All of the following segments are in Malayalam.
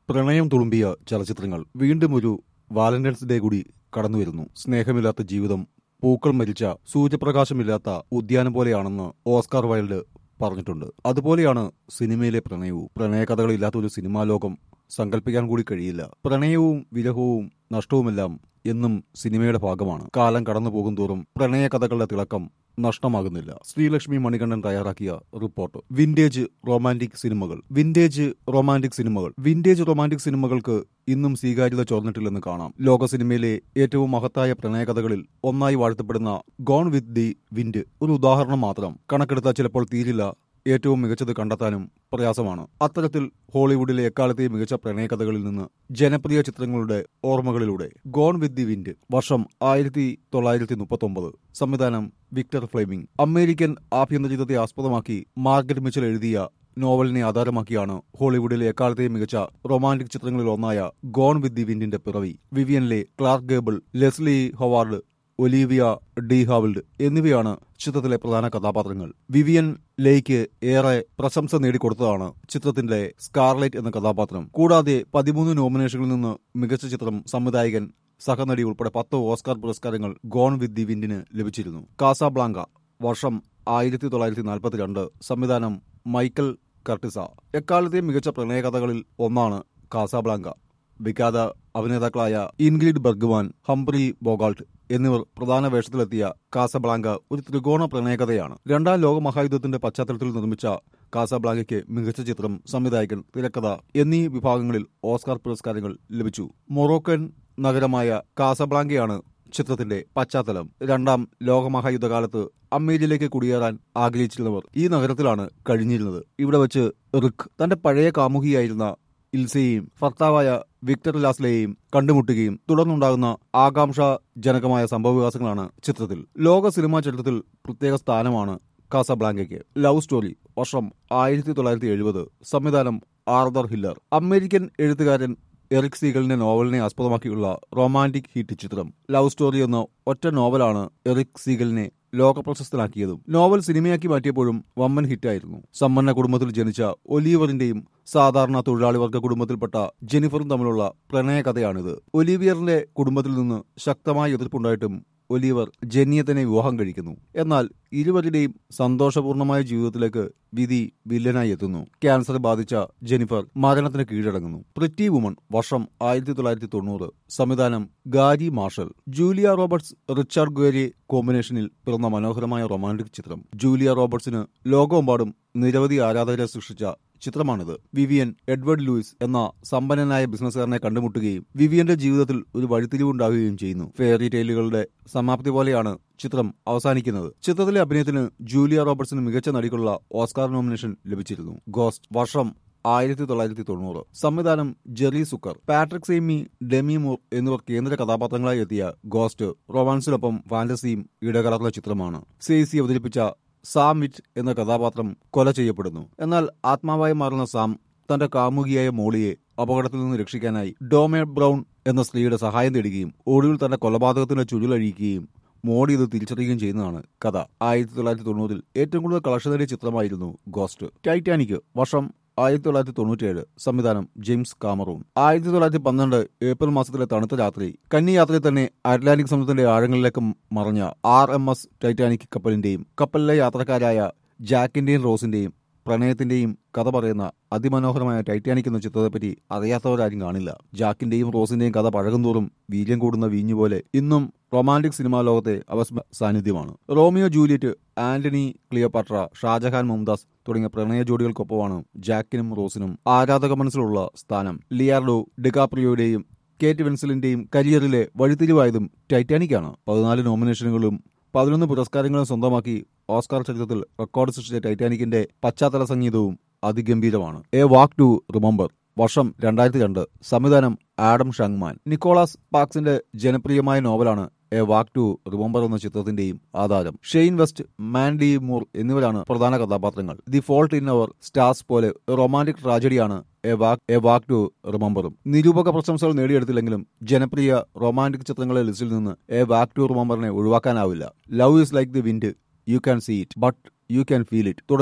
പ്രണയം തുളുമ്പിയ ചലച്ചിത്രങ്ങൾ വീണ്ടും ഒരു വാലന്റൈൻസ് ഡേ കൂടി കടന്നുവരുന്നു സ്നേഹമില്ലാത്ത ജീവിതം പൂക്കൾ മരിച്ച സൂര്യപ്രകാശമില്ലാത്ത ഉദ്യാനം പോലെയാണെന്ന് ഓസ്കാർ വൈൽഡ് പറഞ്ഞിട്ടുണ്ട് അതുപോലെയാണ് സിനിമയിലെ പ്രണയവും പ്രണയകഥകളില്ലാത്ത ഒരു സിനിമാ ലോകം സങ്കല്പിക്കാൻ കൂടി കഴിയില്ല പ്രണയവും വിരഹവും നഷ്ടവുമെല്ലാം എന്നും സിനിമയുടെ ഭാഗമാണ് കാലം കടന്നു പോകും തോറും പ്രണയകഥകളുടെ തിളക്കം നഷ്ടമാകുന്നില്ല ശ്രീലക്ഷ്മി മണികണ്ഠൻ തയ്യാറാക്കിയ റിപ്പോർട്ട് വിന്റേജ് റൊമാന്റിക് സിനിമകൾ വിന്റേജ് റൊമാന്റിക് സിനിമകൾ വിന്റേജ് റൊമാന്റിക് സിനിമകൾക്ക് ഇന്നും സ്വീകാര്യത ചോർന്നിട്ടില്ലെന്ന് കാണാം ലോക സിനിമയിലെ ഏറ്റവും മഹത്തായ പ്രണയകഥകളിൽ ഒന്നായി വാഴ്ത്തപ്പെടുന്ന ഗോൺ വിത്ത് ദി വിൻഡ് ഒരു ഉദാഹരണം മാത്രം കണക്കെടുത്താൽ ചിലപ്പോൾ തീരില്ല ഏറ്റവും മികച്ചത് കണ്ടെത്താനും പ്രയാസമാണ് അത്തരത്തിൽ ഹോളിവുഡിലെ എക്കാലത്തെയും മികച്ച പ്രണയകഥകളിൽ നിന്ന് ജനപ്രിയ ചിത്രങ്ങളുടെ ഓർമ്മകളിലൂടെ ഗോൺ വിത്ത് ദി വിൻഡ് വർഷം ആയിരത്തി തൊള്ളായിരത്തി മുപ്പത്തൊമ്പത് സംവിധാനം വിക്ടർ ഫ്ലെമിംഗ് അമേരിക്കൻ ആഭ്യന്തരഹിതത്തെ ആസ്പദമാക്കി മാർഗറ്റ് മിച്ചൽ എഴുതിയ നോവലിനെ ആധാരമാക്കിയാണ് ഹോളിവുഡിലെ എക്കാലത്തെയും മികച്ച റൊമാന്റിക് ചിത്രങ്ങളിൽ ഒന്നായ ഗോൺ വിത്ത് ദി വിൻഡിന്റെ പിറവി വിവിയനിലെ Clark Gable Leslie Howard Olivia de Havilland എന്നിവയാണ് ചിത്രത്തിലെ പ്രധാന കഥാപാത്രങ്ങൾ വിവിയൻ ലേക്ക് ഏറെ പ്രശംസ നേടിക്കൊടുത്തതാണ് ചിത്രത്തിന്റെ സ്കാർലൈറ്റ് എന്ന കഥാപാത്രം കൂടാതെ പതിമൂന്ന് നോമിനേഷനുകളിൽ നിന്ന് മികച്ച ചിത്രം സംവിധായകൻ സഹനടി ഉൾപ്പെടെ പത്ത് ഓസ്കാർ പുരസ്കാരങ്ങൾ ഗോൺ വിത്ത് ദി വിൻഡിന് ലഭിച്ചിരുന്നു കാസാബ്ലാങ്ക വർഷം ആയിരത്തി തൊള്ളായിരത്തി നാൽപ്പത്തിരണ്ട് സംവിധാനം മൈക്കൽ കർട്ടിസ എക്കാലത്തെയും മികച്ച പ്രണയകഥകളിൽ ഒന്നാണ് കാസാബ്ലാങ്ക വിഖ്യാത അഭിനേതാക്കളായ ഇൻഗ്രിഡ് ബർഗ്വാൻ ഹംബ്രി ബോഗാൾട്ട് എന്നിവർ പ്രധാന വേഷത്തിലെത്തിയ കാസബ്ലാങ്ക ഒരു ത്രികോണ പ്രണയകഥയാണ് രണ്ടാം ലോക മഹായുദ്ധത്തിന്റെ പശ്ചാത്തലത്തിൽ നിർമ്മിച്ച കാസബ്ലാങ്കയ്ക്ക് മികച്ച ചിത്രം സംവിധായകൻ തിരക്കഥ എന്നീ വിഭാഗങ്ങളിൽ ഓസ്കാർ പുരസ്കാരങ്ങൾ ലഭിച്ചു മൊറോക്കൻ നഗരമായ കാസബ്ലാങ്കയാണ് ചിത്രത്തിന്റെ പശ്ചാത്തലം രണ്ടാം ലോകമഹായുദ്ധകാലത്ത് അമേരിയയിലേക്ക് കുടിയേറാൻ ആഗ്രഹിച്ചിരുന്നവർ ഈ നഗരത്തിലാണ് കഴിഞ്ഞിരുന്നത് ഇവിടെ വെച്ച് റിക് തന്റെ പഴയ കാമുകിയായിരുന്ന ഇൽസയെയും ഭർത്താവായ വിക്ടർ ലാസ്ലെയെയും കണ്ടുമുട്ടുകയും തുടർന്നുണ്ടാകുന്ന ആകാംക്ഷാജനകമായ സംഭവവികാസങ്ങളാണ് ചിത്രത്തിൽ ലോക സിനിമാ ചരിത്രത്തിൽ പ്രത്യേക സ്ഥാനമാണ് കാസബ്ലാങ്കയ്ക്ക് ലവ് സ്റ്റോറി വർഷം ആയിരത്തി തൊള്ളായിരത്തി എഴുപത് സംവിധാനം ആർദർ ഹില്ലർ അമേരിക്കൻ എഴുത്തുകാരൻ എറിക് സീഗലിന്റെ നോവലിനെ ആസ്പദമാക്കിയുള്ള റൊമാന്റിക് ഹിറ്റ് ചിത്രം ലവ് സ്റ്റോറി എന്ന ഒറ്റ നോവലാണ് എറിക് സീഗലിനെ ലോകപ്രശസ്തനാക്കിയതും നോവൽ സിനിമയാക്കി മാറ്റിയപ്പോഴും വമ്പൻ ഹിറ്റായിരുന്നു സമ്പന്ന കുടുംബത്തിൽ ജനിച്ച ഒലീവറിന്റെയും സാധാരണ തൊഴിലാളി വർഗ കുടുംബത്തിൽപ്പെട്ട ജെനിഫറും തമ്മിലുള്ള പ്രണയകഥയാണിത് ഒലീവിയറിന്റെ കുടുംബത്തിൽ നിന്ന് ശക്തമായ എതിർപ്പുണ്ടായിട്ടും ഒലീവർ ജെന്നിയെ തന്നെ വിവാഹം കഴിക്കുന്നു എന്നാൽ ഇരുവരുടെയും സന്തോഷപൂർണമായ ജീവിതത്തിലേക്ക് വിധി വില്ലനായി എത്തുന്നു ക്യാൻസർ ബാധിച്ച ജെനിഫർ മരണത്തിന് കീഴടങ്ങുന്നു പ്രിറ്റി വുമൺ വർഷം ആയിരത്തി തൊള്ളായിരത്തി തൊണ്ണൂറ് സംവിധാനം Garry Marshall Julia Roberts Richard Gere കോമ്പിനേഷനിൽ പിറന്ന മനോഹരമായ റൊമാന്റിക് ചിത്രം ജൂലിയ റോബർട്സിന് ലോകമെമ്പാടും നിരവധി ആരാധകരെ സൃഷ്ടിച്ച ചിത്രമാണിത് വിവിയൻ എഡ്വേർഡ് ലൂയിസ് എന്ന സമ്പന്നനായ ബിസിനസ്സുകാരനെ കണ്ടുമുട്ടുകയും വിവിയന്റെ ജീവിതത്തിൽ ഒരു വഴിത്തിരിവുണ്ടാകുകയും ചെയ്യുന്നു ഫെയറി ടെയിലുകളുടെ സമാപ്തി പോലെയാണ് ചിത്രം അവസാനിക്കുന്നത് ചിത്രത്തിലെ അഭിനയത്തിന് ജൂലിയ റോബർട്സിന് മികച്ച നടിക്കുള്ള ഓസ്കാർ നോമിനേഷൻ ലഭിച്ചിരുന്നു ഗോസ്റ്റ് വർഷം ആയിരത്തി തൊള്ളായിരത്തി തൊണ്ണൂറ് സംവിധാനം Jerry Zucker Patrick Swayze Demi Moore എന്നിവർ കേന്ദ്ര കഥാപാത്രങ്ങളായി എത്തിയ ഗോസ്റ്റ് റൊമാൻസിനൊപ്പം ഫാന്റസിയും ഇടകലർന്ന ചിത്രമാണ് സേസി അവതരിപ്പിച്ച സാം വിറ്റ് എന്ന കഥാപാത്രം കൊല ചെയ്യപ്പെടുന്നു എന്നാൽ ആത്മാവായി മാറുന്ന സാം തന്റെ കാമുകിയായ മോളിയെ അപകടത്തിൽ നിന്ന് രക്ഷിക്കാനായി ഡോമെ ബ്രൗൺ എന്ന സ്ത്രീയുടെ സഹായം തേടുകയും ഒടുവിൽ തന്റെ കൊലപാതകത്തിന്റെ ചുരുളഴിക്കുകയും മോഡി ഇത് തിരിച്ചറിയുകയും ചെയ്യുന്നതാണ് കഥ ആയിരത്തി തൊള്ളായിരത്തി തൊണ്ണൂറിൽ ഏറ്റവും കൂടുതൽ കളക്ഷൻ നേടിയ ചിത്രമായിരുന്നു ഗോസ്റ്റ് ടൈറ്റാനിക് വർഷം ആയിരത്തി തൊള്ളായിരത്തി തൊണ്ണൂറ്റിയേഴ് സംവിധാനം ജെയിംസ് കാമറൂൺ ആയിരത്തി തൊള്ളായിരത്തി പന്ത്രണ്ട് ഏപ്രിൽ മാസത്തിലെ തണുത്ത രാത്രി കന്നി യാത്രയിൽ തന്നെ അറ്റ്ലാന്റിക് സമുദ്രത്തിന്റെ ആഴങ്ങളിലേക്ക് മറഞ്ഞ ആർ എം എസ് ടൈറ്റാനിക് കപ്പലിന്റെയും കപ്പലിലെ യാത്രക്കാരായ ജാക്കിന്റെയും റോസിന്റെയും പ്രണയത്തിന്റെയും കഥ പറയുന്ന അതിമനോഹരമായ ടൈറ്റാനിക് എന്ന ചിത്രത്തെപ്പറ്റി അറിയാത്തവരാരും കാണില്ല ജാക്കിന്റെയും റോസിന്റെയും കഥ പഴകുന്തോറും വീര്യം കൂടുന്ന വീഞ്ഞു പോലെ ഇന്നും റൊമാന്റിക് സിനിമാ ലോകത്തെ അവസ്മ സാന്നിധ്യമാണ് Romeo Juliet Antony Cleopatra Shah Jahan Mumtaz തുടങ്ങിയ പ്രണയ ജോഡികൾക്കൊപ്പമാണ് ജാക്കിനും റോസിനും ആരാധക മനസ്സിലുള്ള സ്ഥാനം ലിയാർഡോ ഡികാപ്രിയോയുടെയും കേറ്റ് വെൻസലിന്റെയും കരിയറിലെ വഴിത്തിരിവായതും ടൈറ്റാനിക്കാണ് പതിനാല് നോമിനേഷനുകളും പതിനൊന്ന് പുരസ്കാരങ്ങളും സ്വന്തമാക്കി ഓസ്കാർ ചരിത്രത്തിൽ റെക്കോർഡ് സൃഷ്ടിച്ച ടൈറ്റാനിക്കിന്റെ പശ്ചാത്തല സംഗീതവും അതിഗംഭീരമാണ് എ വാക്ക് ടു റിമംബർ വർഷം രണ്ടായിരത്തി രണ്ട് സംവിധാനം ആഡം ഷങ്മാൻ നിക്കോളാസ് പാക്സിന്റെ ജനപ്രിയമായ നോവലാണ് എ വാക്ക് ടു റിമംബർ എന്ന ചിത്രത്തിന്റെയും ആധാരം ഷെയ്ൻ വെസ്റ്റ് മാൻഡി മൂർ എന്നിവരാണ് പ്രധാന കഥാപാത്രങ്ങൾ The Fault in Our Stars പോലെ റൊമാന്റിക് ട്രാജഡിയാണ് A Walk A Walk to റിമംബറും നിരൂപക പ്രശംസകൾ നേടിയെടുത്തില്ലെങ്കിലും ജനപ്രിയ റൊമാന്റിക് ചിത്രങ്ങളുടെ ലിസ്റ്റിൽ നിന്ന് എ വാക്ക് ടു റിമംബറിനെ ഒഴിവാക്കാനാവില്ല love is like the wind you can see it but you can feel it തുടങ്ങി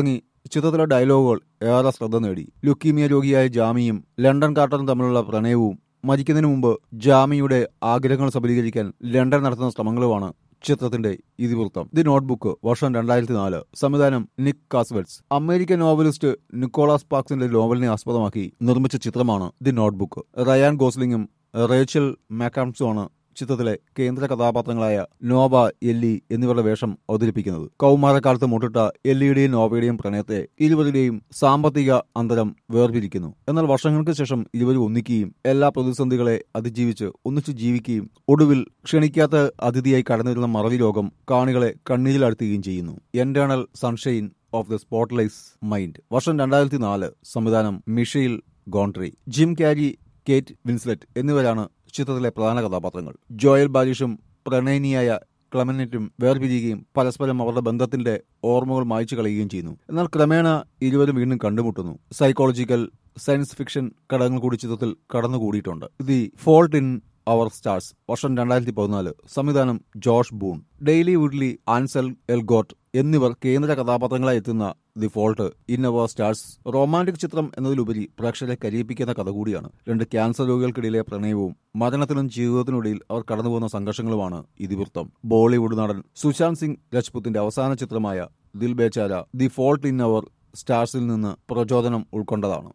ചിത്രത്തിലെ ഡയലോഗുകൾ ഏറെ ശ്രദ്ധ നേടി ലുക്കീമിയ രോഗിയായ ജാമിയും ലണ്ടൻ കാർട്ടറും തമ്മിലുള്ള പ്രണയവും മരിക്കുന്നതിന് മുമ്പ് ജാമിയുടെ ആഗ്രഹങ്ങൾ സബലീകരിക്കാൻ ലണ്ടൻ നടത്തുന്ന ശ്രമങ്ങളുമാണ് ചിത്രത്തിന്റെ ഇതിവൃത്തം ദി നോട്ട്ബുക്ക് വർഷം രണ്ടായിരത്തി നാല് സംവിധാനം Nick Cassavetes American novelist Nicholas പാക്സിന്റെ നോവലിനെ ആസ്പദമാക്കി നിർമ്മിച്ച ചിത്രമാണ് ദി നോട്ട്ബുക്ക് റയാൻ ഗോസ്ലിംഗും റേച്ചൽ മാക്കാംസുമാണ് ചിത്രത്തിലെ കേന്ദ്ര കഥാപാത്രങ്ങളായ നോവ എല്ലി എന്നിവരുടെ വേഷം അവതരിപ്പിക്കുന്നത് കൗമാരക്കാലത്ത് മുട്ടിട്ട എല്ലിയുടെയും നോവയുടെയും പ്രണയത്തെ ഇരുവരുടെയും സാമ്പത്തിക അന്തരം വേർപിരിക്കുന്നു എന്നാൽ വർഷങ്ങൾക്ക് ശേഷം ഇരുവരും ഒന്നിക്കുകയും എല്ലാ പ്രതിസന്ധികളെ അതിജീവിച്ച് ഒന്നിച്ചു ജീവിക്കുകയും ഒടുവിൽ ക്ഷണിക്കാത്ത അതിഥിയായി കടന്നുവരുന്ന മറവി ലോകം കാണികളെ കണ്ണീരിലടുത്തുകയും ചെയ്യുന്നു Eternal Sunshine of the Spotless Mind വർഷം രണ്ടായിരത്തി നാല് സംവിധാനം Michel Gondry Jim Carrey Kate Winslet എന്നിവരാണ് ചിത്രത്തിലെ പ്രധാന കഥാപാത്രങ്ങൾ ജോയൽ ബാലിഷും പ്രണയിനിയായ ക്ലമനറ്റും വേർപിരിയുകയും പരസ്പരം അവരുടെ ബന്ധത്തിന്റെ ഓർമ്മകൾ മായ്ച്ചു കളയുകയും ചെയ്യുന്നു എന്നാൽ ക്രമേണ ഇരുവരും വീണ്ടും കണ്ടുമുട്ടുന്നു സൈക്കോളജിക്കൽ സയൻസ് ഫിക്ഷൻ ഘടകങ്ങൾ കൂടി ചിത്രത്തിൽ കടന്നുകൂടിയിട്ടുണ്ട് The Fault in Our Stars വർഷം രണ്ടായിരത്തി പതിനാല് സംവിധാനം ജോഷ് ബൂൺ ഡെയിലി വുഡ്ലി ആൻസൽ എൽഗോട്ട് എന്നിവർ കേന്ദ്ര കഥാപാത്രങ്ങളായി എത്തുന്ന The Fault in Our Stars romantic ചിത്രം എന്നതിലുപരി പ്രേക്ഷകരെ കരയിപ്പിക്കുന്ന കഥ കൂടിയാണ് രണ്ട് ക്യാൻസർ രോഗികൾക്കിടയിലെ പ്രണയവും മരണത്തിനും ജീവിതത്തിനിടയിൽ അവർ കടന്നുപോകുന്ന സംഘർഷങ്ങളുമാണ് ഇതിവൃത്തം ബോളിവുഡ് നടൻ സുശാന്ത് സിംഗ് രജ്പുത്തിന്റെ അവസാന ചിത്രമായ Dil Bechara The Fault in Our സ്റ്റാർസിൽ നിന്ന് പ്രചോദനം ഉൾക്കൊണ്ടതാണ്